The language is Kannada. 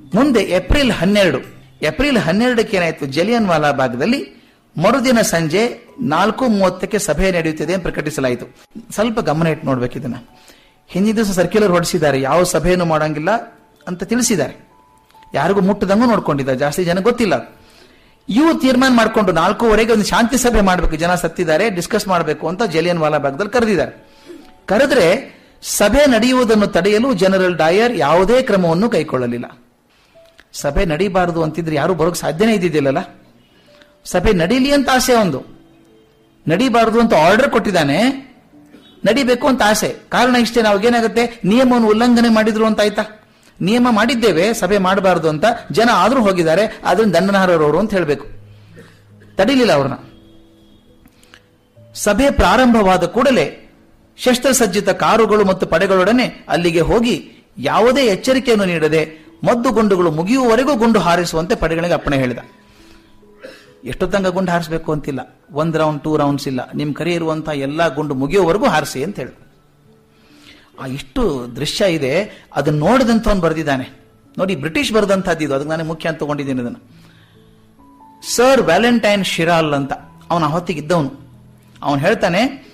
ಮುಂದೆ ಏಪ್ರಿಲ್ ಹನ್ನೆರಡು ಏಪ್ರಿಲ್ ಹನ್ನೆರಡಕ್ಕೆ ಏನಾಯ್ತು ಜಲಿಯನ್ ವಾಲಾ ಭಾಗದಲ್ಲಿ ಮರುದಿನ ಸಂಜೆ ನಾಲ್ಕು ಮೂವತ್ತಕ್ಕೆ ಸಭೆ ನಡೆಯುತ್ತಿದೆ ಅಂತ ಪ್ರಕಟಿಸಲಾಯಿತು ಸ್ವಲ್ಪ ಗಮನ ಇಟ್ಟು ನೋಡ್ಬೇಕು ಇದನ್ನ ಹಿಂದಿನ ದಿವಸ ಸರ್ಕ್ಯುಲರ್ ಹೊಡಿಸಿದ್ದಾರೆ ಯಾವ ಸಭೆಯನ್ನು ಮಾಡಂಗಿಲ್ಲ ಅಂತ ತಿಳಿಸಿದ್ದಾರೆ ಯಾರಿಗೂ ಮುಟ್ಟದಂಗೂ ನೋಡ್ಕೊಂಡಿದ್ದಾರೆ ಜಾಸ್ತಿ ಜನ ಗೊತ್ತಿಲ್ಲ ಇವು ತೀರ್ಮಾನ ಮಾಡಿಕೊಂಡು ನಾಲ್ಕೂವರೆಗೆ ಒಂದು ಶಾಂತಿ ಸಭೆ ಮಾಡಬೇಕು ಜನ ಸತ್ತಿದ್ದಾರೆ ಡಿಸ್ಕಸ್ ಮಾಡಬೇಕು ಅಂತ ಜಲಿಯನ್ ವಾಲಾ ಭಾಗದಲ್ಲಿ ಕರೆದಿದ್ದಾರೆ ಕರೆದ್ರೆ ಸಭೆ ನಡೆಯುವುದನ್ನು ತಡೆಯಲು ಜನರಲ್ ಡಾಯರ್ ಯಾವುದೇ ಕ್ರಮವನ್ನು ಕೈಗೊಳ್ಳಲಿಲ್ಲ ಸಭೆ ನಡೀಬಾರದು ಅಂತಿದ್ರೆ ಯಾರು ಬರೋಕ್ ಸಾಧ್ಯನೇ ಇದ್ದಿದ್ದಿಲ್ಲಲ್ಲ ಸಭೆ ನಡೀಲಿ ಅಂತ ಆಸೆ ಒಂದು ನಡೀಬಾರದು ಅಂತ ಆರ್ಡರ್ ಕೊಟ್ಟಿದ್ದಾನೆ ನಡಿಬೇಕು ಅಂತ ಆಸೆ ಕಾರಣ ಇಷ್ಟೇ ನಾವು ಏನಾಗುತ್ತೆ ನಿಯಮವನ್ನು ಉಲ್ಲಂಘನೆ ಮಾಡಿದ್ರು ಅಂತ ಆಯ್ತಾ ನಿಯಮ ಮಾಡಿದ್ದೇವೆ ಸಭೆ ಮಾಡಬಾರದು ಅಂತ ಜನ ಆದ್ರೂ ಹೋಗಿದ್ದಾರೆ ಅದರಿಂದ ದಂಡನಾರರವರು ಅಂತ ಹೇಳಬೇಕು ತಡಿಲಿಲ್ಲ ಅವ್ರನ್ನ ಸಭೆ ಪ್ರಾರಂಭವಾದ ಕೂಡಲೇ ಶಸ್ತ್ರಸಜ್ಜಿತ ಕಾರುಗಳು ಮತ್ತು ಪಡೆಗಳೊಡನೆ ಅಲ್ಲಿಗೆ ಹೋಗಿ ಯಾವುದೇ ಎಚ್ಚರಿಕೆಯನ್ನು ನೀಡದೆ ಮದ್ದು ಗುಂಡುಗಳು ಮುಗಿಯುವವರೆಗೂ ಗುಂಡು ಹಾರಿಸುವಂತೆ ಪಡೆಗಳಿಗೆ ಅಪ್ಪಣೆ ಹೇಳಿದ ಎಷ್ಟು ತನಕ ಗುಂಡು ಹಾರಿಸಬೇಕು ಅಂತಿಲ್ಲ ಒಂದ್ ರೌಂಡ್ ಟೂ ರೌಂಡ್ಸ್ ಇಲ್ಲ ನಿಮ್ ಕರೆ ಇರುವಂತಹ ಎಲ್ಲಾ ಗುಂಡು ಮುಗಿಯುವವರೆಗೂ ಹಾರಿಸಿ ಅಂತ ಹೇಳಿ ಆ ಇಷ್ಟು ದೃಶ್ಯ ಇದೆ ಅದನ್ನ ನೋಡಿದಂಥವನು ಬರೆದಿದ್ದಾನೆ ನೋಡಿ ಬ್ರಿಟಿಷ್ ಬರೆದಂತಹದ್ದು ಇದು ಅದಕ್ಕೆ ನಾನು ಮುಖ್ಯ ಅಂತ ತಗೊಂಡಿದ್ದೀನಿ ಅದನ್ನು ಸರ್ ವ್ಯಾಲೆಂಟೈನ್ ಶಿರಾಲ್ ಅಂತ ಅವನ ಹೊತ್ತಿಗಿದ್ದವನು ಅವನು ಹೇಳ್ತಾನೆ